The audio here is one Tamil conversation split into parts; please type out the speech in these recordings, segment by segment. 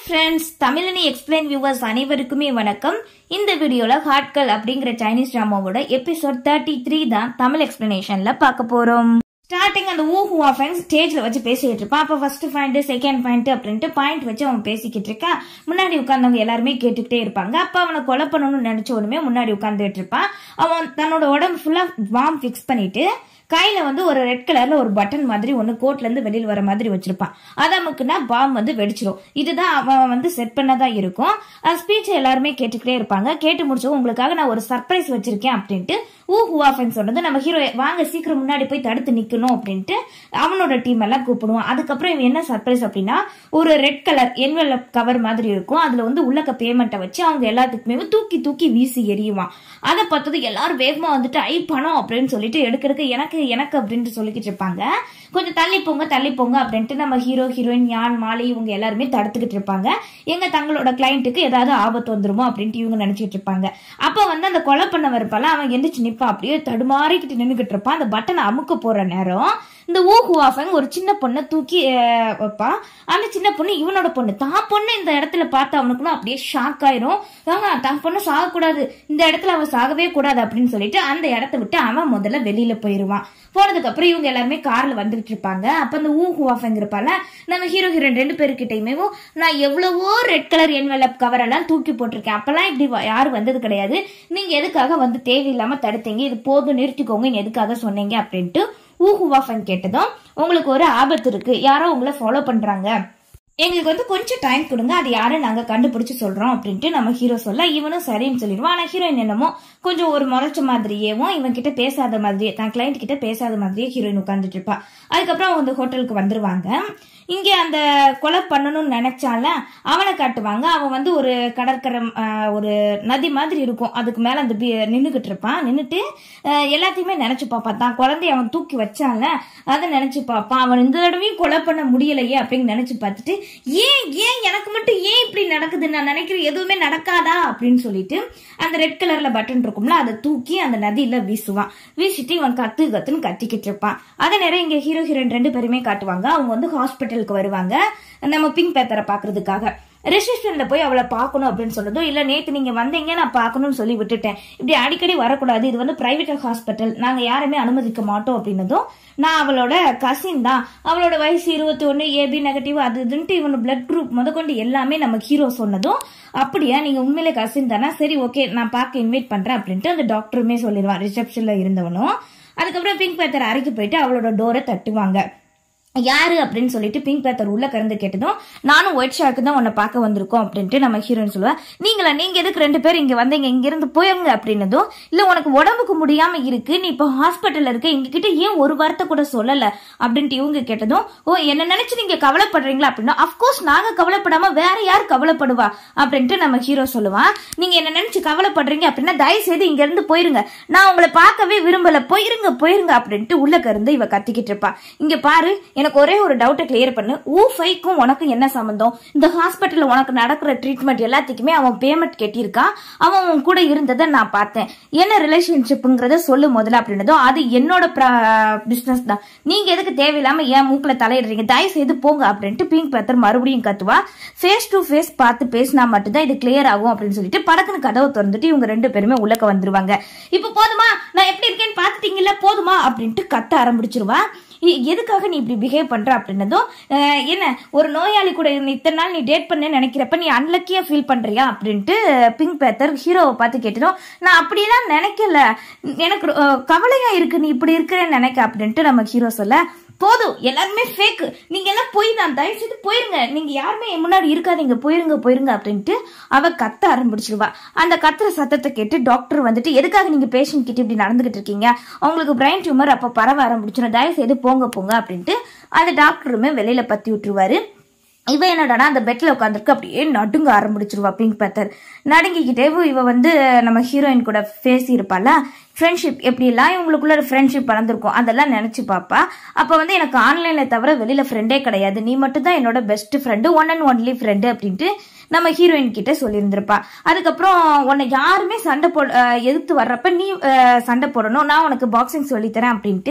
ஃப்ரெண்ட்ஸ் தமிழினி எக்ஸ்பிளைன் வியூவர்ஸ் அனைவருக்குமே வணக்கம் இந்த வீடியோல ஹாட்கல் அப்படிங்கிற சைனீஸ் டிராமாவோட எபிசோட் தேர்ட்டி த்ரீ தான் தமிழ் எக்ஸ்பிளனேஷன்ல பார்க்க போறோம் ஸ்டார்டிங் அந்த ஊ ஹூ ஆஃபன் ஸ்டேஜ்ல வச்சு பேசிக்கிட்டு இருப்பான் அப்ப ஃபர்ஸ்ட் பாயிண்ட் செகண்ட் பாயிண்ட் அப்படின்ட்டு பாயிண்ட் வச்சு அவன் பேசிக்கிட்டு இருக்கான் முன்னாடி உட்கார்ந்தவங்க எல்லாருமே கேட்டுக்கிட்டே இருப்பாங்க அப்ப அவனை கொலை பண்ணணும்னு நினைச்ச உடனே முன்னாடி உட்கார்ந்துட்டு இருப்பான் அவன் தன்னோட உடம்பு ஃபுல்லா வார்ம் ஃபிக்ஸ் பண்ணிட்டு கையில வந்து ஒரு ரெட் கலர்ல ஒரு பட்டன் மாதிரி ஒன்னு கோட்ல இருந்து வெளியில வர மாதிரி வச்சிருப்பான் அதை அமுக்குனா பாம் வந்து வெடிச்சிரும் இதுதான் அவன் வந்து செட் பண்ணதா இருக்கும் ஸ்பீச் எல்லாருமே கேட்டுக்கிட்டே இருப்பாங்க கேட்டு முடிச்சவங்க உங்களுக்காக நான் ஒரு சர்ப்ரைஸ் வச்சிருக்கேன் அப்படின்ட்டு ஊ ஹுவாஃபன் சொன்னது நம்ம ஹீரோ வாங்க சீக்கிரம் முன்னாடி போய் தடுத்து நிக்கணும் அப்படின்ட்டு அவனோட டீம் எல்லாம் கூப்பிடுவான் அதுக்கப்புறம் இவன் என்ன சர்ப்ரைஸ் அப்படின்னா ஒரு ரெட் கலர் என்வெலப் கவர் மாதிரி இருக்கும் அதுல வந்து உள்ளக்க பேமெண்ட்டை வச்சு அவங்க எல்லாத்துக்குமே தூக்கி தூக்கி வீசி எறியுவான் அதை பார்த்தது எல்லாரும் வேகமா வந்துட்டு ஐ பணம் அப்படின்னு சொல்லிட்டு எடுக்க எடுக்க எனக்கு எனக்கு அப்படின்ட்டு சொல்லிக்கிட்டு இருப்பாங்க கொஞ்சம் தள்ளி போங்க தள்ளி போங்க அப்படின்ட்டு நம்ம ஹீரோ ஹீரோயின் யான் மாலி இவங்க எல்லாருமே தடுத்துக்கிட்டு இருப்பாங்க எங்க தங்களோட கிளைண்ட்டுக்கு ஏதாவது ஆபத்து வந்துருமோ அப்படின்ட்டு இவங்க நினைச்சிட்டு இருப்பாங்க அப்ப வந்து அந்த கொலை பண்ண இருப்பால அவன் எந்திரிச்சு நிப்பான் அப்படியே தடுமாறிக்கிட்டு நின்னுகிட்டு இருப்பான் அந்த பட்டனை அமுக்க போற நேரம் இந்த ஊ ஹுவாஃபங் ஒரு சின்ன பொண்ணை தூக்கி அஹ், வைப்பான் அந்த சின்ன பொண்ணு இவனோட பொண்ணு தான் பொண்ணு இந்த இடத்துல பார்த்து அவனுக்குள்ள அப்படியே ஷாக் ஆயிரும் ஆஹா தான் பொண்ணு சாகக்கூடாது இந்த இடத்துல அவன் சாகவே கூடாது அப்படின்னு சொல்லிட்டு அந்த இடத்த விட்டு அவன் முதல்ல வெளியில போயிருவான் போனதுக்கு அப்புறம் இவங்க எல்லாருமே கார்ல வந்துகிட்டு இருப்பாங்க அப்ப அந்த ஊ ஹுவாஃபங் இருப்பால நம்ம ஹீரோ ஹீரோயின் ரெண்டு பேருக்கிட்டையுமே நான் எவ்வளவோ ரெட் கலர் என்வெலப் கவர் எல்லாம் தூக்கி போட்டிருக்கேன் அப்பெல்லாம் இப்படி வ- யாரும் வந்தது கிடையாது நீங்க எதுக்காக வந்து தேவையில்லாம தடுத்தீங்க இது போதும் நிறுத்திக்கோங்க நீ எதுக்காக சொன்னீங்க அப்படின்ட்டு ஊஹுவாஃபன் கேட்டதும் உங்களுக்கு ஒரு ஆபத்து இருக்கு யாரோ உங்களை ஃபாலோ பண்றாங்க எங்களுக்கு வந்து கொஞ்சம் டைம் கொடுங்க அது யாரும் நாங்க கண்டுபிடிச்சு சொல்றோம் அப்படின்ட்டு நம்ம ஹீரோ சொல்ல இவனும் சரின்னு சொல்லிடுவான் ஆனா ஹீரோயின் என்னமோ கொஞ்சம் ஒரு முறைச்ச மாதிரியேவும் இவன் கிட்ட பேசாத மாதிரியே தன் கிளைண்ட் கிட்ட பேசாத மாதிரியே ஹீரோயின் உட்காந்துட்டு இருப்பா அதுக்கப்புறம் அவங்க வந்து ஹோட்டலுக்கு வந்துருவாங்க இங்க அந்த கொலை பண்ணணும்னு நினைச்சால அவனை காட்டுவாங்க அவன் வந்து ஒரு கடற்கரை ஆஹ், ஒரு நதி மாதிரி இருக்கும் அதுக்கு மேல அந்த நின்னுகிட்டு இருப்பான் நின்னுட்டு ஆஹ், எல்லாத்தையுமே நினைச்சு பார்ப்பான் தான் குழந்தைய அவன் தூக்கி வச்சான்ல அதை நினைச்சு பார்ப்பான் அவன் இந்த தடவையும் கொலை பண்ண முடியலையே அப்படின்னு நினைச்சு பார்த்துட்டு ஏன் ஏன் எனக்கு மட்டும் ஏன் இப்படி நடக்குது நான் நினைக்கிறேன் எதுவுமே நடக்காதா அப்படின்னு சொல்லிட்டு அந்த ரெட் கலர்ல பட்டன் இருக்கும்ல அதை தூக்கி அந்த நதியில வீசுவான் வீசிட்டு இவன் கத்து கத்துன்னு கத்திக்கிட்டு இருப்பான் அதே நேரம் இங்க ஹீரோ ஹீரோயின் ரெண்டு பேருமே காட்டுவாங்க அவங்க வந்து ஹாஸ்பிட்டலுக்கு வருவாங்க நம்ம பிங்க் பேத்தரை பாக்குறதுக்காக ரிசப்ஷன்ல போய் அவளை பார்க்கணும் அப்படின்னு சொன்னதும் இல்ல நேத்து நீங்க வந்தீங்க நான் பார்க்கணும்னு சொல்லி விட்டுட்டேன் இப்படி அடிக்கடி வரக்கூடாது இது வந்து பிரைவேட் ஹாஸ்பிட்டல் நாங்க யாருமே அனுமதிக்க மாட்டோம் அப்படின்னதும் நான் அவளோட கசின் தான் அவளோட வயசு இருபத்தி ஒன்னு ஏபி நெகட்டிவ் அது இதுன்ட்டு இவனோட பிளட் குரூப் முதற்கொண்டு எல்லாமே நம்ம ஹீரோ சொன்னதும் அப்படியா நீங்க உண்மையிலே கசின் தானே சரி ஓகே நான் பார்க்க இன்வைட் பண்றேன் அப்படின்ட்டு அந்த டாக்டருமே சொல்லிடுவான் ரிசப்ஷன்ல இருந்தவனும் அதுக்கப்புறம் பிங்க் பேத்தர் அறைக்கு போயிட்டு அவளோட டோரை தட்டுவாங்க யாரு அப்படின்னு சொல்லிட்டு பிங்க் பேத்தர் உள்ள கறந்து கேட்டதும் நானும் ஒயிட் ஷார்க்கு தான் உன்னை பார்க்க வந்திருக்கோம் அப்படின்ட்டு நம்ம ஹீரோயின் சொல்லுவா நீங்களா நீங்க எதுக்கு ரெண்டு பேரும் இங்க வந்தீங்க இங்க இருந்து போயிருங்க அப்படின்னதும் இல்ல உனக்கு உடம்புக்கு முடியாம இருக்கு நீ இப்போ ஹாஸ்பிட்டல்ல இருக்க எங்க கிட்ட ஏன் ஒரு வார்த்தை கூட சொல்லல அப்படின்ட்டு இவங்க கேட்டதும் ஓ என்ன நினைச்சு நீங்க கவலைப்படுறீங்களா அப்படின்னா அப்கோர்ஸ் நாங்க கவலைப்படாம வேற யார் கவலைப்படுவா அப்படின்ட்டு நம்ம ஹீரோ சொல்லுவான் நீங்க என்ன நினைச்சு கவலைப்படுறீங்க அப்படின்னா தயவு செய்து இங்க இருந்து போயிருங்க நான் உங்களை பார்க்கவே விரும்பல போயிருங்க போயிருங்க அப்படின்ட்டு உள்ள கருந்து இவ கத்திக்கிட்டு இருப்பா இங்க பாரு எனக்கு ஒரே ஒரு டவுட்டை கிளியர் பண்ணு ஊஃபைக்கும் உனக்கும் என்ன சம்பந்தம் இந்த ஹாஸ்பிட்டல்ல உனக்கு நடக்கிற ட்ரீட்மெண்ட் எல்லாத்துக்குமே அவன் பேமெண்ட் கட்டியிருக்கான் அவன் உன் கூட இருந்ததை நான் பார்த்தேன் என்ன ரிலேஷன்ஷிப்புங்கிறத சொல்லு முதல்ல அப்படின்னதும் அது என்னோட பிசினஸ் தான் நீங்க எதுக்கு தேவையில்லாம ஏன் மூக்குல தலையிடுறீங்க தயவு செய்து போங்க அப்படின்ட்டு பிங்க் பேத்தர் மறுபடியும் கத்துவா ஃபேஸ் டு ஃபேஸ் பார்த்து பேசினா மட்டும்தான் இது கிளியர் ஆகும் அப்படின்னு சொல்லிட்டு படக்குன்னு கதவை திறந்துட்டு இவங்க ரெண்டு பேருமே உள்ளக்க வந்துருவாங்க இப்போ போதுமா நான் எப்படி இருக்கேன்னு பார்த்துட்டீங்கல்ல போதுமா அப்படின்ட்டு கத்த ஆரம்பிச்சிருவா எ- எதுக்காக நீ இப்படி பிஹேவ் பண்ற அப்படின்னதும் அஹ், என்ன ஒரு நோயாளி கூட நீ இத்தனை நாள் நீ டேட் பண்ண நினைக்கிறப்ப நீ அன்லக்கியா ஃபீல் பண்றியா அப்படின்ட்டு பிங்க் பேத்தர் ஹீரோவை பார்த்து கேட்டதும் நான் அப்படியெல்லாம் நினைக்கல எனக்கு அஹ், கவலையா இருக்கு நீ இப்படி இருக்கிறேன்னு நினைக்க அப்படின்ட்டு நம்ம ஹீரோ சொல்ல போதும் எல்லாருமே ஃபேக் நீங்க எல்லாம் போய் தான் தயவு செய்து போயிருங்க நீங்க யாருமே என் முன்னாடி இருக்காதீங்க போயிருங்க போயிருங்க அப்படின்ட்டு அவ கத்த ஆரம்பிச்சிருவா அந்த கத்துற சத்தத்தை கேட்டு டாக்டர் வந்துட்டு எதுக்காக நீங்க பேஷண்ட் கிட்ட இப்படி நடந்துகிட்டு இருக்கீங்க அவங்களுக்கு பிரைன் டியூமர் அப்ப பரவ ஆரம்பிச்சிடும் தயவு செய்து போங்க போங்க அப்படின்ட்டு அந்த டாக்டருமே வெளியில பத்தி விட்டுருவாரு இவ என்னடானா அந்த பெட்ல உட்காந்துருக்கு அப்படியே நடுங்க ஆரம்பிச்சிருவா பிங்க் பேத்தர் நடுங்கிக்கிட்டே இவ வந்து நம்ம ஹீரோயின் கூட பேசி இருப்பால ஃப்ரெண்ட்ஷிப் எப்படிலாம் இவங்களுக்குள்ள ஃப்ரெண்ட்ஷிப் வளர்ந்துருக்கும் அதெல்லாம் நினைச்சு பாப்பா அப்ப வந்து எனக்கு ஆன்லைன்ல தவிர வெளியில ஃப்ரெண்டே கிடையாது நீ மட்டும் தான் என்னோட best friend one and only friend அப்படின்ட்டு நம்ம ஹீரோயின் கிட்ட சொல்லியிருந்திருப்பா அதுக்கப்புறம் உன்னை யாருமே சண்டை போ அஹ் எதிர்த்து வர்றப்ப நீ அஹ், சண்டை போடணும் நான் உனக்கு பாக்ஸிங் சொல்லித்தரேன் அப்படின்ட்டு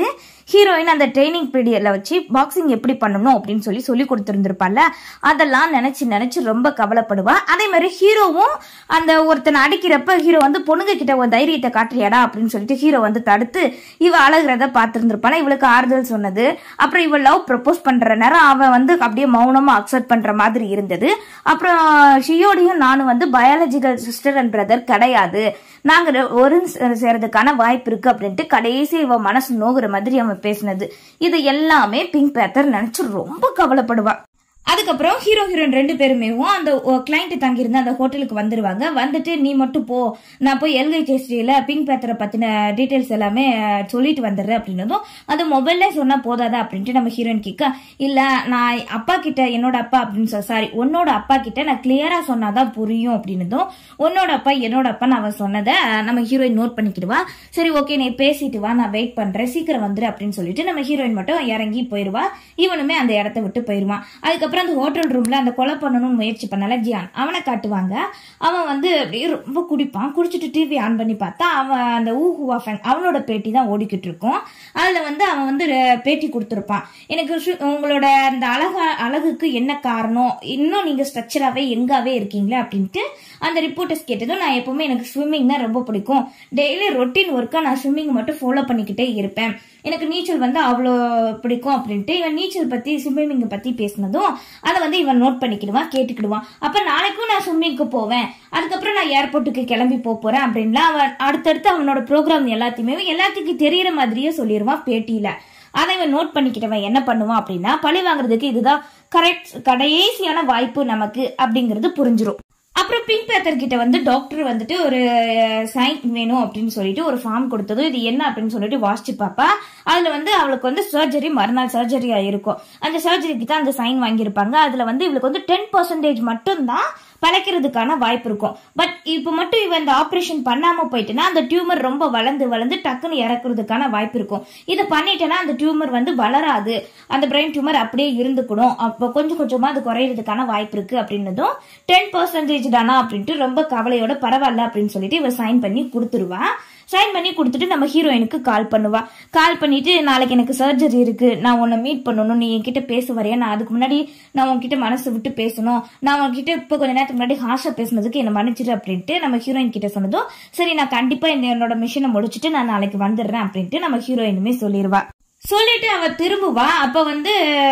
ஹீரோயின் அந்த ட்ரைனிங் பீரியட்ல வச்சு பாக்ஸிங் எப்படி பண்ணணும் அப்படின்னு சொல்லி சொல்லி கொடுத்துருந்துருப்பால அதெல்லாம் நினைச்சு நினைச்சு ரொம்ப கவலைப்படுவா அதே மாதிரி ஹீரோவும் அந்த ஒருத்தனை அடிக்கிறப்ப ஹீரோ வந்து பொண்ணுங்க கிட்ட ஒரு தைரியத்தை காட்டுறியாடா அப்படின்னு சொல்லிட்டு ஹீரோ வந்து தடுத்து இவ அழகிறத பார்த்துருந்துருப்பாளா இவளுக்கு ஆறுதல் சொன்னது அப்புறம் இவள் லவ் ப்ரப்போஸ் பண்ற நேரம் அவன் வந்து அப்படியே மௌனமா அக்செப்ட் பண்ற மாதிரி இருந்தது அப்புறம் ஷியோடையும் நானும் வந்து பயாலஜிக்கல் சிஸ்டர் அண்ட் பிரதர் கிடையாது நாங்க ரெ- ஒரு சேரதுக்கான வாய்ப்பு இருக்கு அப்படின்ட்டு கடைசி இவ மனசு நோகுற மாதிரி அவன் பேசினது இது எல்லாமே பிங்க் பேத்தர் நினைச்சு ரொம்ப கவலைப்படுவா அதுக்கப்புறம் ஹீரோ ஹீரோயின் ரெண்டு பேருமே அந்த கிளைண்ட் தங்கியிருந்த அந்த ஹோட்டலுக்கு வந்துருவாங்க வந்துட்டு நீ மட்டும் போ நான் போய் எல்கை கேஸ்ட்ரியில பிங்க் பேத்தரை பத்தின டீடைல்ஸ் எல்லாமே அஹ், சொல்லிட்டு வந்துடுறேன் அப்படின்னதும் அது மொபைல்ல சொன்னா போதாதா அப்படின்ட்டு நம்ம ஹீரோயின் கேட்க இல்ல நான் அப்பா கிட்ட என்னோட அப்பா அப்படின்னு சொல்ல சாரி உன்னோட அப்பா கிட்ட நான் கிளியரா சொன்னாதான் புரியும் அப்படின்னதும் உன்னோட அப்பா என்னோட அப்பா நான் அவன் சொன்னதை அஹ், நம்ம ஹீரோயின் நோட் பண்ணிக்கிடுவா சரி ஓகே நீ பேசிட்டு வா நான் வெயிட் பண்றேன் சீக்கிரம் வந்துரு அப்படின்னு சொல்லிட்டு நம்ம ஹீரோயின் மட்டும் இறங்கி போயிருவா இவனுமே அந்த இடத்த விட்டு போயிருவான் அதுக்கப்புறம் அந்த ஹோட்டல் ரூம்ல அந்த கொலை பண்ணணும்னு முயற்சி பண்ணல ஜியான் அவனை காட்டுவாங்க அவன் வந்து அப்படியே ரொம்ப குடிப்பான் குடிச்சிட்டு டிவி ஆன் பண்ணி பார்த்தா அவன் அந்த ஊ ஹுவா ஃபேன் அவனோட பேட்டி தான் ஓடிக்கிட்டு இருக்கும் அதுல வந்து அவன் வந்து ரெ- பேட்டி கொடுத்துருப்பான் எனக்கு சு- உங்களோட அந்த அழகா அழகுக்கு என்ன காரணம் இன்னும் நீங்க ஸ்ட்ரக்சராகவே எங்காவே இருக்கீங்களா அப்படின்ட்டு அந்த ரிப்போர்ட்டர்ஸ் கேட்டதும் நான் எப்பவுமே எனக்கு ஸ்விம்மிங் தான் ரொம்ப பிடிக்கும் டெய்லி ரொட்டீன் ஒர்க்கா நான் ஸ்விம்மிங் மட்டும் ஃபாலோ பண்ணிக்கிட்டே இருப்பேன் எனக்கு நீச்சல் வந்து அவ்வளோ பிடிக்கும் அப்படின்ட்டு இவன் நீச்சல் பத்தி ஸ்விம்மிங் பத்தி பேசினதும் அதை வந்து இவன் நோட் பண்ணிக்கிடுவான் கேட்டுக்கிடுவான் அப்ப நாளைக்கும் நான் ஸ்விம்மிங்க்கு போவேன் அதுக்கப்புறம் நான் ஏர்போர்ட்டுக்கு கிளம்பி போக போறேன் அப்படின்லாம் அவன் அடுத்தடுத்து அவனோட ப்ரோக்ராம் எல்லாத்தையுமே எல்லாத்துக்கும் தெரியற மாதிரியே சொல்லிடுவான் பேட்டியில அதை இவன் நோட் பண்ணிக்கிட்டவன் என்ன பண்ணுவான் அப்படின்னா பழி வாங்குறதுக்கு இதுதான் கரெக்ட் கடைசியான வாய்ப்பு நமக்கு அப்படிங்கிறது புரிஞ்சிரும் அப்புறம் பிங்க் பேத்தர் கிட்ட வந்து டாக்டர் வந்துட்டு ஒரு சைன் வேணும் அப்படின்னு சொல்லிட்டு ஒரு ஃபார்ம் கொடுத்ததும் இது என்ன அப்படின்னு சொல்லிட்டு வாசிச்சு பாப்பா அதுல வந்து அவளுக்கு வந்து சர்ஜரி மறுநாள் சர்ஜரியா இருக்கும் அந்த சர்ஜரிக்கு தான் அந்த சைன் வாங்கியிருப்பாங்க அதுல வந்து இவளுக்கு வந்து டென் பர்சன்டேஜ் மட்டும்தான் பழைக்கிறதுக்கான வாய்ப்பு இருக்கும் பட் இப்போ மட்டும் இவ இந்த ஆபரேஷன் பண்ணாம போயிட்டுனா அந்த டியூமர் ரொம்ப வளர்ந்து வளர்ந்து டக்குன்னு இறக்குறதுக்கான வாய்ப்பு இருக்கும் இதை பண்ணிட்டேன்னா அந்த டியூமர் வந்து வளராது அந்த பிரெயின் டியூமர் அப்படியே இருந்துக்கணும் அப்போ கொஞ்சம் கொஞ்சமா அது குறையிறதுக்கான வாய்ப்பு இருக்கு அப்படின்னதும் டென் பர்சன்டேஜ் தானா அப்படின்ட்டு ரொம்ப கவலையோட பரவாயில்ல அப்படின்னு சொல்லிட்டு இவ சைன் பண்ணி கொடுத்துருவா சைன் பண்ணி கொடுத்துட்டு நம்ம ஹீரோயினுக்கு கால் பண்ணுவா கால் பண்ணிட்டு நாளைக்கு எனக்கு சர்ஜரி இருக்கு நான் உன்னை மீட் பண்ணணும் நீ என்கிட்ட பேச வரையா நான் அதுக்கு முன்னாடி நான் உன்கிட்ட மனசு விட்டு பேசணும் நான் உன்கிட்ட இப்போ கொஞ்ச நேரத்துக்கு முன்னாடி ஹாஷா பேசுனதுக்கு என்ன மன்னிச்சிடு அப்படின்ட்டு நம்ம ஹீரோயின் கிட்ட சொன்னதும் சரி நான் கண்டிப்பா இந்த என்னோட மிஷனை முடிச்சுட்டு நான் நாளைக்கு வந்துடுறேன் அப்படின்ட்டு நம்ம ஹீரோயினுமே சொல்லிடுவா சொல்லிட்டு அவ திரும்புவா அப்ப வந்து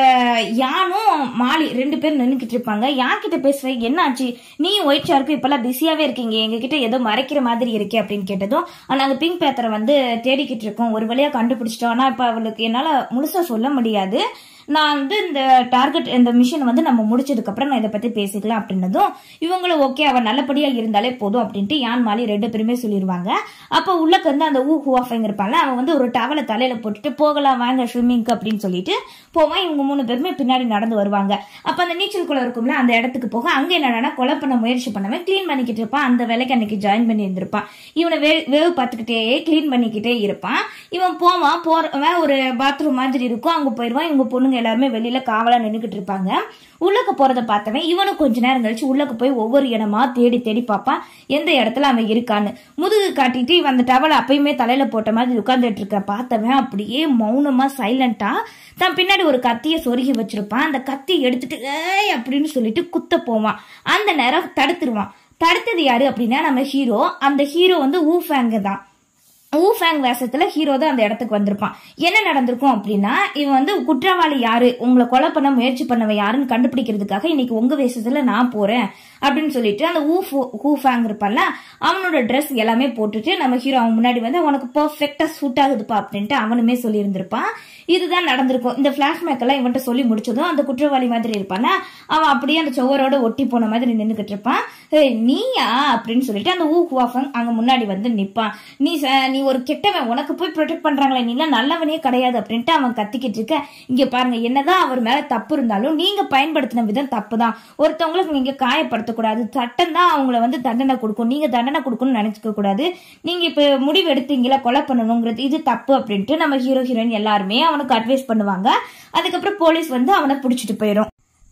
யானும் மாலி ரெண்டு பேரும் நின்னுக்கிட்டு இருப்பாங்க யார்கிட்ட பேசுற என்ன ஆச்சு நீ ஒயிட் ஷார்க்கு இப்பெல்லாம் பிஸியாவே இருக்கீங்க எங்க கிட்ட ஏதோ மறைக்கிற மாதிரி இருக்கே அப்படின்னு கேட்டதும் நாங்க பிங்க் பேப்பரை வந்து தேடிக்கிட்டு இருக்கோம் ஒரு வழியா கண்டுபிடிச்சிட்டோம் ஆனா இப்ப அவளுக்கு என்னால முழுசா சொல்ல முடியாது நான் வந்து இந்த டார்கெட் இந்த மிஷன் வந்து நம்ம முடிச்சதுக்கு அப்புறம் நான் இதை பத்தி பேசிக்கலாம் அப்படின்னதும் இவங்களும் ஓகே அவ நல்லபடியா இருந்தாலே போதும் அப்படின்ட்டு யான் மாலி ரெண்டு பேருமே சொல்லிடுவாங்க அப்ப உள்ளக்கு வந்து அந்த ஊ ஹுவாஃபங்க இருப்பாங்க அவன் வந்து ஒரு டவலை தலையில போட்டுட்டு போகலாம் வாங்க ஸ்விம்மிங்க்கு அப்படின்னு சொல்லிட்டு போவான் இவங்க மூணு பேருமே பின்னாடி நடந்து வருவாங்க அப்ப அந்த நீச்சல் குளம் இருக்கும்ல அந்த இடத்துக்கு போக அங்க என்னன்னா கொலை பண்ண முயற்சி பண்ணவன் க்ளீன் பண்ணிக்கிட்டு இருப்பான் அந்த வேலைக்கு அன்னைக்கு ஜாயின் பண்ணி இருந்திருப்பான் இவனை வே வேவு பார்த்துக்கிட்டே க்ளீன் பண்ணிக்கிட்டே இருப்பான் இவன் போவான் போறவன் ஒரு பாத்ரூம் மாதிரி இருக்கும் அங்க போயிடுவான் இவங்க பொண்ணுங்க எல்லாருமே வெளியில காவலா நின்னுக்கிட்டு இருப்பாங்க உள்ளக்க போறத பார்த்தவன் இவனும் கொஞ்ச நேரம் கழிச்சு உள்ளக்க போய் ஒவ்வொரு இடமா தேடி தேடி பார்ப்பான் எந்த இடத்துல அவன் இருக்கான்னு முதுகு காட்டிட்டு இவன் அந்த டவலை அப்பயுமே தலையில போட்ட மாதிரி உட்கார்ந்துட்டு இருக்க பார்த்தவன் அப்படியே மௌனமா சைலண்டா தான் பின்னாடி ஒரு கத்திய சொருகி வச்சிருப்பான் அந்த கத்தி எடுத்துட்டு ஏய் அப்படின்னு சொல்லிட்டு குத்த போவான் அந்த நேரம் தடுத்துருவான் தடுத்தது யாரு அப்படின்னா நம்ம ஹீரோ அந்த ஹீரோ வந்து ஊஃபேங்க தான் ஊஃபேங் வேஷத்துல ஹீரோ தான் அந்த இடத்துக்கு வந்திருப்பான் என்ன நடந்திருக்கும் அப்படின்னா இவன் வந்து குற்றவாளி யாரு உங்களை கொலை பண்ண முயற்சி பண்ணவன் யாருன்னு கண்டுபிடிக்கிறதுக்காக இன்னைக்கு உங்க வேஷத்துல நான் போறேன் அப்படின்னு சொல்லிட்டு அந்த ஊ ஹூஃபேங் இருப்பான்ல அவனோட ட்ரெஸ் எல்லாமே போட்டுட்டு நம்ம ஹீரோ அவன் முன்னாடி வந்து உனக்கு பர்ஃபெக்டா சூட் ஆகுதுப்பா அப்படின்ட்டு அவனுமே சொல்லியிருந்திருப்பான் இதுதான் நடந்திருக்கும் இந்த பிளாஷ்பேக் எல்லாம் இவன்ட்ட சொல்லி முடிச்சதும் அந்த குற்றவாளி மாதிரி இருப்பானா அவன் அப்படியே அந்த சுவரோட ஒட்டி போன மாதிரி நின்னுகிட்டு இருப்பான் "ஏய், நீயா அப்படின்னு சொல்லிட்டு அந்த ஊ ஹுவாஃபங் அங்க முன்னாடி வந்து நிப்பான் நீ ச- நீ ஒரு கெட்டவன் உனக்கு போய் ப்ரொடெக்ட் பண்றாங்களே நீ எல்லாம் நல்லவனே கிடையாது அப்படின்ட்டு அவன் கத்திக்கிட்டு இருக்க இங்க பாருங்க என்னதான் அவர் மேல தப்பு இருந்தாலும் நீங்க பயன்படுத்தின விதம் தப்பு தான் ஒருத்தவங்களுக்கு நீங்க காயப்படுத்தக்கூடாது சட்டம் தான் அவங்கள வந்து தண்டனை கொடுக்கும் நீங்க தண்டனை கொடுக்கணும்னு நினைச்சுக்க கூடாது நீங்க இப்ப முடிவு எடுத்தீங்களா கொலை பண்ணணுங்கிறது இது தப்பு அப்படின்ட்டு நம்ம ஹீரோ ஹீரோயின் எல்லாருமே அவனுக்கு அட்வைஸ் பண்ணுவாங்க அதுக்கப்புறம் போலீஸ் வந்து அவனை பிடிச்சிட்டு போயிடும்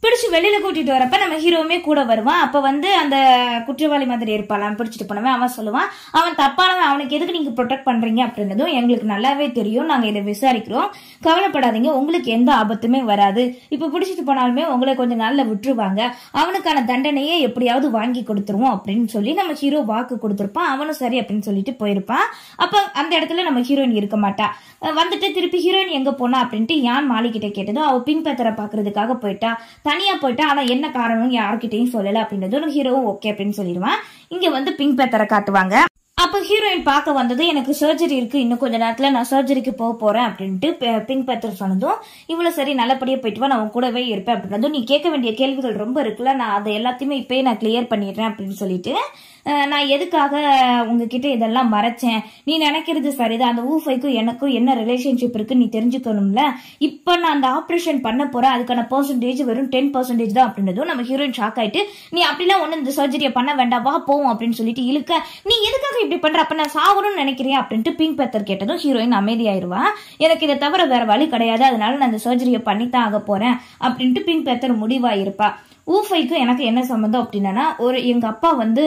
பிடிச்சு வெளியில கூட்டிட்டு வரப்ப நம்ம ஹீரோவுமே கூட வருவான் அப்ப வந்து அந்த குற்றவாளி மாதிரி இருப்பாளாம் பிடிச்சிட்டு போனவன் அவன் சொல்லுவான் அவன் தப்பானவன் அவனுக்கு எதுக்கு நீங்க ப்ரொடெக்ட் பண்றீங்க அப்படின்னதும் எங்களுக்கு நல்லாவே தெரியும் நாங்க இதை விசாரிக்கிறோம் கவலைப்படாதீங்க உங்களுக்கு எந்த ஆபத்துமே வராது இப்ப பிடிச்சிட்டு போனாலுமே உங்களை கொஞ்சம் நாள்ல விட்டுருவாங்க அவனுக்கான தண்டனையே எப்படியாவது வாங்கி கொடுத்துருவோம் அப்படின்னு சொல்லி நம்ம ஹீரோ வாக்கு கொடுத்துருப்பான் அவனும் சரி அப்படின்னு சொல்லிட்டு போயிருப்பான் அப்ப அந்த இடத்துல நம்ம ஹீரோயின் இருக்க மாட்டா அஹ் வந்துட்டு திருப்பி ஹீரோயின் எங்க போனா அப்படின்ட்டு யான் மாலிகிட்ட கேட்டதும் அவ பின் பேத்தரை பாக்குறதுக்காக போயிட்டா தனியா போயிட்டா ஆனா என்ன காரணம் யார்கிட்டயும் சொல்லல அப்படின்றதும் ஹீரோவும் ஓகே அப்படின்னு சொல்லிடுவான் இங்க வந்து பிங்க் பேத்தரை காட்டுவாங்க அப்ப ஹீரோயின் பார்க்க வந்தது எனக்கு சர்ஜரி இருக்கு இன்னும் கொஞ்ச நேரத்துல நான் சர்ஜரிக்கு போக போறேன் அப்படின்ட்டு பி- பிங்க் பேத்தர் சொன்னதும் இவ்வளவு சரி நல்லபடியா போயிட்டு வா நான் உன் கூடவே இருப்பேன் அப்படின்னதும் நீ கேட்க வேண்டிய கேள்விகள் ரொம்ப இருக்குல்ல நான் அதை எல்லாத்தையுமே இப்பயே நான் கிளியர் பண்ணிடுறேன் அப்படின்னு சொல்லிட்டு அஹ், நான் எதுக்காக உங்ககிட்ட இதெல்லாம் மறைச்சேன் நீ நினைக்கிறது சரிதான் அந்த ஊஃபைக்கும் எனக்கும் என்ன ரிலேஷன்ஷிப் இருக்கு நீ தெரிஞ்சுக்கணும்ல இப்ப நான் அந்த ஆபரேஷன் பண்ண போறேன் அதுக்கான பர்சன்டேஜ் வெறும் டென் பர்சன்டேஜ் தான் அப்படின்றதும் நம்ம ஹீரோயின் ஷாக் ஆயிட்டு நீ அப்படிலாம் ஒண்ணு இந்த சர்ஜரியை பண்ண வேண்டாம் வா போவோம் அப்படின்னு சொல்லிட்டு இழுக்க நீ எதுக்காக இப்படி பண்ற அப்ப நான் சாகணும்னு நினைக்கிறேன் அப்படின்ட்டு பிங்க் பேத்தர் கேட்டதும் ஹீரோயின் அமைதியாயிருவா எனக்கு இதை தவிர வேற வழி கிடையாது அதனால நான் இந்த சர்ஜரியை பண்ணித்தான் ஆக போறேன் அப்படின்ட்டு பிங்க் பேத்தர் முடிவாயிருப்பா ஊஃபைக்கும் எனக்கு என்ன சம்மந்தம் அப்படின்னா ஒரு எங்க அப்பா வந்து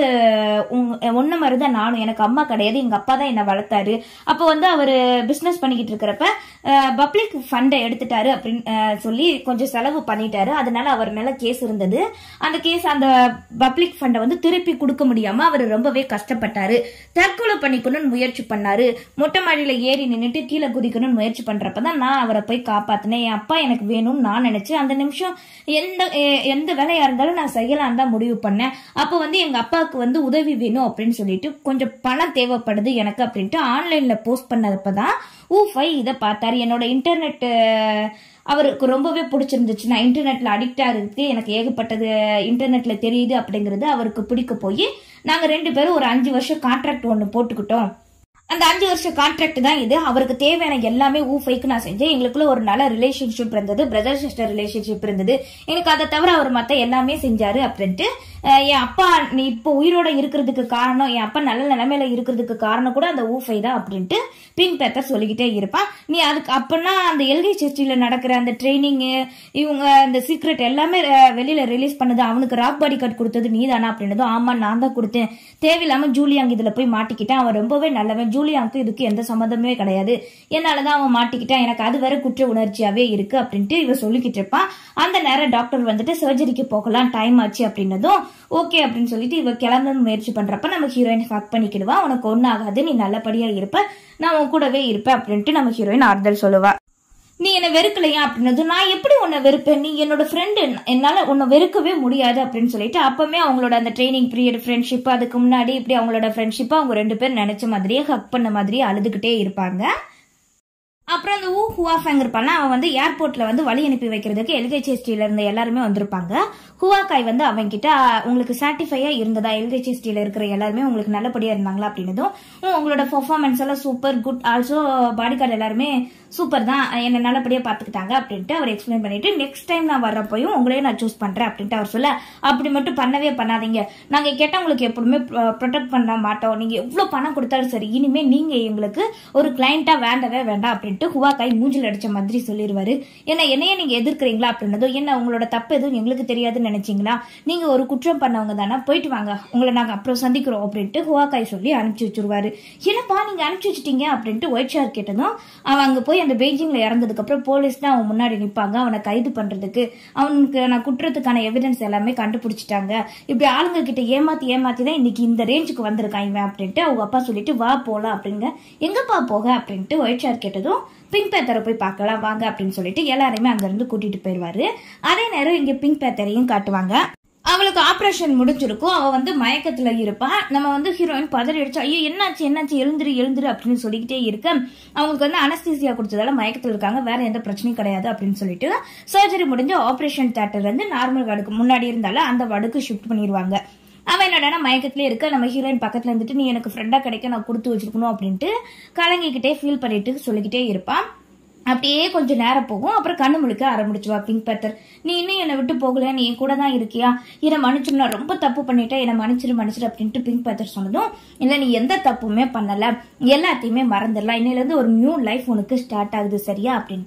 ஒன்ன மாதிரி தான் நானும் எனக்கு அம்மா கிடையாது எங்க அப்பா தான் என்ன வளர்த்தாரு அப்போ வந்து அவர் பிசினஸ் பண்ணிக்கிட்டு இருக்கிறப்ப பப்ளிக் ஃபண்டை எடுத்துட்டாரு அப்படின்னு அஹ், சொல்லி கொஞ்சம் செலவு பண்ணிட்டாரு அதனால அவர் மேல கேஸ் இருந்தது அந்த கேஸ் அந்த பப்ளிக் ஃபண்டை வந்து திருப்பி கொடுக்க முடியாம அவர் ரொம்பவே கஷ்டப்பட்டாரு தற்கொலை பண்ணிக்கணும்னு முயற்சி பண்ணாரு மொட்டை மாடியில ஏறி நின்னுட்டு கீழே குதிக்கணும்னு முயற்சி பண்றப்பதான் நான் அவரை போய் காப்பாத்தினேன் என் அப்பா எனக்கு வேணும்னு நான் நினைச்சேன் அந்த நிமிஷம் எந்த எ- எந்த வேலையா இருந்தாலும் நான் செய்யலாம் தான் முடிவு பண்ணேன் அப்போ வந்து எங்க அப்பாவுக்கு வந்து உதவி வேணும் அப்படின்னு சொல்லிட்டு கொஞ்சம் பணம் தேவைப்படுது எனக்கு அப்படின்ட்டு ஆன்லைன்ல போஸ்ட் பண்ணப்பதான் ஊஃபை இதை பார்த்தாரு என்னோட இன்டர்நெட் அவருக்கு ரொம்பவே பிடிச்சிருந்துச்சு நான் இன்டர்நெட்ல அடிக்ட் ஆகிறதுக்கு எனக்கு ஏகப்பட்டது இன்டர்நெட்ல தெரியுது அப்படிங்கறது அவருக்கு பிடிக்க போய் நாங்க ரெண்டு பேரும் ஒரு அஞ்சு வருஷம் கான்ட்ராக்ட் ஒன்று போட்டுக்கிட்டோம் அந்த அஞ்சு வருஷம் கான்ட்ராக்ட் தான் இது அவருக்கு தேவையான எல்லாமே ஊஃபைக்கு நான் செஞ்சேன் எங்களுக்குள்ள ஒரு நல்ல ரிலேஷன்ஷிப் இருந்தது பிரதர் சிஸ்டர் ரிலேஷன்ஷிப் இருந்தது எனக்கு அதை தவிர அவர் மத்த எல்லாமே செஞ்சாரு அப்படின்ட்டு அஹ், என் அப்பா நீ இப்போ உயிரோட இருக்கிறதுக்கு காரணம் என் அப்பா நல்ல நிலைமையில இருக்கிறதுக்கு காரணம் கூட அந்த ஊஃபை தான் அப்படின்ட்டு பிங்க் பேத்தர் சொல்லிக்கிட்டே இருப்பான் நீ அதுக்கு அப்பனா அந்த எல்கை சர்ச்சில் நடக்கிற அந்த ட்ரைனிங்கு இவங்க அந்த சீக்ரெட் எல்லாமே அஹ், வெளியில ரிலீஸ் பண்ணது அவனுக்கு ராக் பாடி கட் கொடுத்தது நீ தானா அப்படின்னதும் ஆமா நான் தான் கொடுத்தேன் தேவையில்லாம ஜூலியாங் இதுல போய் மாட்டிக்கிட்டான் அவன் ரொம்பவே நல்லவன் ஜூலியாங்க்கு இதுக்கு எந்த சம்மந்தமே கிடையாது என்னாலதான் அவன் மாட்டிக்கிட்டான் எனக்கு அது வேற குற்ற உணர்ச்சியாவே இருக்கு அப்படின்ட்டு இவ சொல்லிக்கிட்டு இருப்பான் அந்த நேரம் டாக்டர் வந்துட்டு சர்ஜரிக்கு போகலாம் டைம் ஆச்சு அப்படின்னதும் ஓகே அப்படின்னு சொல்லிட்டு இவ கிளம்ப முயற்சி பண்றப்ப நம்ம ஹீரோயின் ஹக் பண்ணிக்கிடுவா உனக்கு ஒன்னும் ஆகாது நீ நல்லபடியா இருப்ப நான் உன் கூடவே இருப்பேன் அப்படின்ட்டு நம்ம ஹீரோயின் ஆறுதல் சொல்லுவா நீ என்ன வெறுக்கலையா அப்படின்னது நான் எப்படி உன்னை வெறுப்பேன் நீ என்னோட ஃப்ரெண்டு என்னால உன்னை வெறுக்கவே முடியாது அப்படின்னு சொல்லிட்டு அப்பவுமே அவங்களோட அந்த ட்ரைனிங் பீரியட் ஃப்ரெண்ட்ஷிப் அதுக்கு முன்னாடி இப்படி அவங்களோட ஃப்ரெண்ட்ஷிப் அவங்க ரெண்டு பேரும் நினைச்ச மாதிரியே ஹக் பண்ண மாதிரியே அழுதுகிட்டே இருப்பாங்க அப்புறம் அந்த ஊ ஹுவாஃபேங் இருப்பான அவன் வந்து ஏர்போர்ட்ல வந்து வழி அனுப்பி வைக்கிறதுக்கு எல்கேசிஎஸ்டில இருந்த எல்லாருமே வந்திருப்பாங்க ஹுவாக்காய் வந்து அவன்கிட்ட "ஆ, உங்களுக்கு சாட்டிஃபையா இருந்ததா எல்கேசிஎஸ்டில இருக்கிற எல்லாருமே உங்களுக்கு நல்லபடியா இருந்தாங்களா அப்படின்னதும் "உம், உங்களோட பெர்ஃபார்மன்ஸ் எல்லாம் super good also body guard எல்லாருமே சூப்பர் தான் என்ன நல்லபடியா பாத்துக்கிட்டாங்க அப்படின்ட்டு அவர் எக்ஸ்பிளைன் பண்ணிட்டு நெக்ஸ்ட் டைம் நான் வர்றப்பையும் உங்களையே நான் சூஸ் பண்றேன் அப்படின்ட்டு அவர் சொல்ல அப்படி மட்டும் பண்ணவே பண்ணாதீங்க நாங்க கேட்டவங்களுக்கு எப்பவுமே ப்ரொடெக்ட் பண்ண மாட்டோம் நீங்க எவ்வளவு பணம் கொடுத்தாலும் சரி இனிமே நீங்க எங்களுக்கு ஒரு கிளைண்டா வேண்டவே வேண்டாம் அப்படின்ட்டு ஹுவாக்காய் மூஞ்சில் அடிச்ச மாதிரி சொல்லிடுவாரு என்ன என்னையே நீங்க எதிர்க்கிறீங்களா அப்படின்னதும் என்ன உங்களோட தப்பு எதுவும் எங்களுக்கு தெரியாதுன்னு நினைச்சீங்களா நீங்க ஒரு குற்றம் பண்ணவங்க தானே போயிட்டு வாங்க உங்களை நாங்க அப்புறம் சந்திக்கிறோம் அப்படின்ட்டு ஹுவாக்காய் சொல்லி அனுப்பிச்சு வச்சிருவாரு என்னப்பா நீங்க அனுப்பிச்சு வச்சிட்டீங்க அப்படின்ட்டு ஒயிட் ஷார் கேட்டதும் அவன் அங்க போய் அந்த பெய்ஜிங்ல இறந்ததுக்கு அப்புறம் போலீஸ் தான் அவன் முன்னாடி நிப்பாங்க அவனை கைது பண்றதுக்கு அவனுக்கு நான் குற்றத்துக்கான எவிடன்ஸ் எல்லாமே கண்டுபிடிச்சிட்டாங்க இப்படி ஆளுங்க கிட்ட ஏமாத்தி ஏமாத்தி தான் இன்னைக்கு இந்த ரேஞ்சுக்கு வந்திருக்கான் இவன் அப்படின்ட்டு அவங்க அப்பா சொல்லிட்டு வா போலாம் அப்படிங்க எங்கப்பா போக அப்படின்ட்டு ஒயிட் ஷார் கேட்டதும் பிங்க் பேத்தரை போய் பார்க்கலாம் வாங்க அப்படின்னு சொல்லிட்டு எல்லாரையுமே அங்க இருந்து கூட்டிட்டு போயிடுவாரு அதே நேரம் இங்க பிங்க் பேத்தரையும் காட்டுவாங்க அவளுக்கு ஆபரேஷன் முடிஞ்சிருக்கும் அவ வந்து மயக்கத்துல இருப்பா நம்ம வந்து ஹீரோயின் பதறி அடிச்சு ஐயோ என்னாச்சு என்னாச்சு எழுந்துரு எழுந்துரு அப்படின்னு சொல்லிக்கிட்டே இருக்க அவங்களுக்கு வந்து அனஸ்தீசியா கொடுத்ததால மயக்கத்துல இருக்காங்க வேற எந்த பிரச்சனையும் கிடையாது அப்படின்னு சொல்லிட்டு சர்ஜரி முடிஞ்சு ஆபரேஷன் தேட்டர்ல இருந்து நார்மல் வார்டுக்கு முன்னாடி இருந்தாலும் அந்த வார்டுக்கு ஷிஃப்ட் பண்ணிடுவாங்க அவன் என்னடா மயக்கத்திலே இருக்க நம்ம ஹீரோயின் பக்கத்துல இருந்துட்டு நீ எனக்கு ஃப்ரெண்டா கிடைக்க நான் கொடுத்து வச்சிருக்கணும் அப்படின்ட்டு கலங்கிக்கிட்டே ஃபீல் பண்ணிட்டு சொல்லிக்கிட்டே இருப்பான் அப்படியே கொஞ்சம் நேரம் போகும் அப்புறம் கண்ணு முழுக்க ஆரம்பிச்சுவா பிங்க் பேத்தர் நீ இன்னும் என்னை விட்டு போகல நீ என் கூட தான் இருக்கியா என்னை மன்னிச்சிரு நான் ரொம்ப தப்பு பண்ணிட்டேன் என்னை மன்னிச்சிரு மன்னிச்சிரு அப்படின்ட்டு பிங்க் பேத்தர் சொன்னதும் இல்லை நீ எந்த தப்புமே பண்ணல எல்லாத்தையுமே மறந்துடலாம் இன்னையில இருந்து ஒரு நியூ லைஃப் உனக்கு ஸ்டார்ட் ஆகுது சரியா அப்படின்ட்டு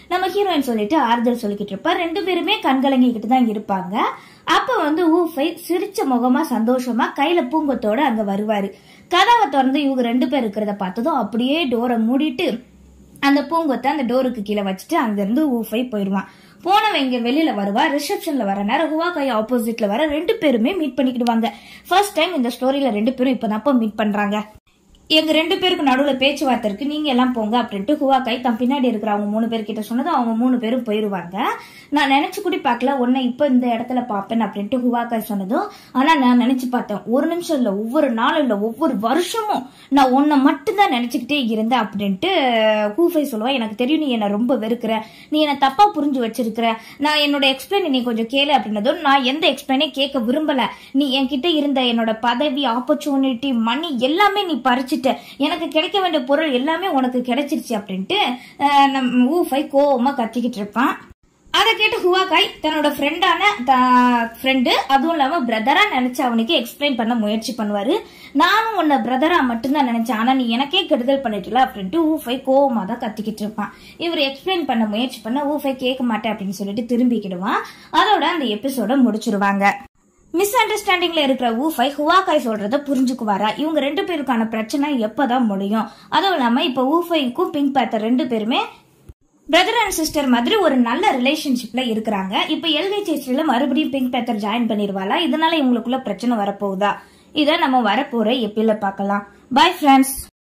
நம்ம ஹீரோயின் சொல்லிட்டு ஆறுதல் சொல்லிக்கிட்டு இருப்பா ரெண்டு பேருமே கண்கலங்கிக்கிட்டு தான் இருப்பாங்க அப்ப வந்து ஊஃபை சிரிச்ச முகமா சந்தோஷமா கையில பூங்கொத்தோட அங்க வருவாரு கதவை திறந்து இவங்க ரெண்டு பேர் இருக்கிறத பார்த்ததும் அப்படியே டோரை மூடிட்டு அந்த பூங்கொத்தை அந்த டோருக்கு கீழே வச்சுட்டு அங்கிருந்து ஊஃபை போயிடுவான் போனவன் இங்க வெளியில வருவா ரிசப்ஷன்ல வர நேரம் ஹுவா கை ஆப்போசிட்ல வர ரெண்டு பேருமே மீட் பண்ணிக்கிடுவாங்க ஃபர்ஸ்ட் டைம் இந்த ஸ்டோரியில ரெண்டு பேரும் இப்பதான் மீட் பண்றாங்க எங்க ரெண்டு பேருக்கு நடுவுல பேச்சுவார்த்தை இருக்கு நீங்க எல்லாம் போங்க அப்படின்ட்டு ஹுவா கை தம் பின்னாடி இருக்கிற அவங்க மூணு பேர் கிட்ட சொன்னது அவங்க மூணு பேரும் போயிருவாங்க நான் நினைச்சு கூட பார்க்கல உன்னை இப்ப இந்த இடத்துல பாப்பேன் அப்படின்ட்டு ஹுவா கை சொன்னதும் ஆனா நான் நினைச்சு பார்த்தேன் ஒரு நிமிஷம் இல்ல ஒவ்வொரு நாளும் இல்ல ஒவ்வொரு வருஷமும் நான் உன்னை மட்டும்தான் நினைச்சுக்கிட்டே இருந்தேன் அப்படின்ட்டு ஹூஃபை சொல்லுவா எனக்கு தெரியும் நீ என்ன ரொம்ப வெறுக்கிற நீ என்ன தப்பா புரிஞ்சு வச்சிருக்கிற நான் என்னோட எக்ஸ்பிளைன் நீ கொஞ்சம் கேளு அப்படின்னதும் நான் எந்த எக்ஸ்பிளைனே கேட்க விரும்பல நீ என்கிட்ட இருந்த என்னோட பதவி ஆப்பர்ச்சுனிட்டி மணி எல்லாமே நீ பறிச்சுட்ட எனக்கு கிடைக்க வேண்டிய பொருள் எல்லாமே உனக்கு கிடைச்சிருச்சு அப்படின்ட்டு அஹ், நம்ம ஊஃபை கோவமா கத்திக்கிட்டு இருப்பான் அதை கேட்டு ஹுவாகாய் தன்னோட ஃப்ரெண்டான ஃப்ரெண்டு அதுவும் இல்லாம பிரதரா நினைச்சு அவனுக்கு எக்ஸ்பிளைன் பண்ண முயற்சி பண்ணுவாரு நானும் உன்னை பிரதரா மட்டும்தான் நினைச்சேன் ஆனா நீ எனக்கே கெடுதல் பண்ணிட்டல அப்படின்ட்டு ஊஃபை கோவமா தான் கத்திக்கிட்டு இருப்பான் இவர் எக்ஸ்பிளைன் பண்ண முயற்சி பண்ண ஊஃபை கேட்க மாட்டேன் அப்படின்னு சொல்லிட்டு திரும்பிக்கிடுவான் அதோட அந்த எபிசோட முடிச்சிருவாங்க மிஸ் அண்டர்ஸ்டாண்டிங்ல இருக்கிற ஊஃபை ஹுவாகாய் சொல்றத புரிஞ்சுக்குவாரா இவங்க ரெண்டு பேருக்கான பிரச்சனை எப்பதான் முடியும் அதுவும் இல்லாம இப்ப ஊஃபைக்கும் பிங்க் பேத்தர் ரெண்டு பேருமே பிரதர் அண்ட் சிஸ்டர் மாதிரி ஒரு நல்ல ரிலேஷன்ஷிப்ல இருக்கிறாங்க இப்ப எல்ஹெச்எஸ்ல மறுபடியும் பிங்க் பேத்தர் ஜாயின் பண்ணிருவாளா இதனால இவங்களுக்குள்ள பிரச்சனை வரப்போகுதா இதை நம்ம வரப்போற எப்பில பார்க்கலாம் பை ஃப்ரெண்ட்ஸ்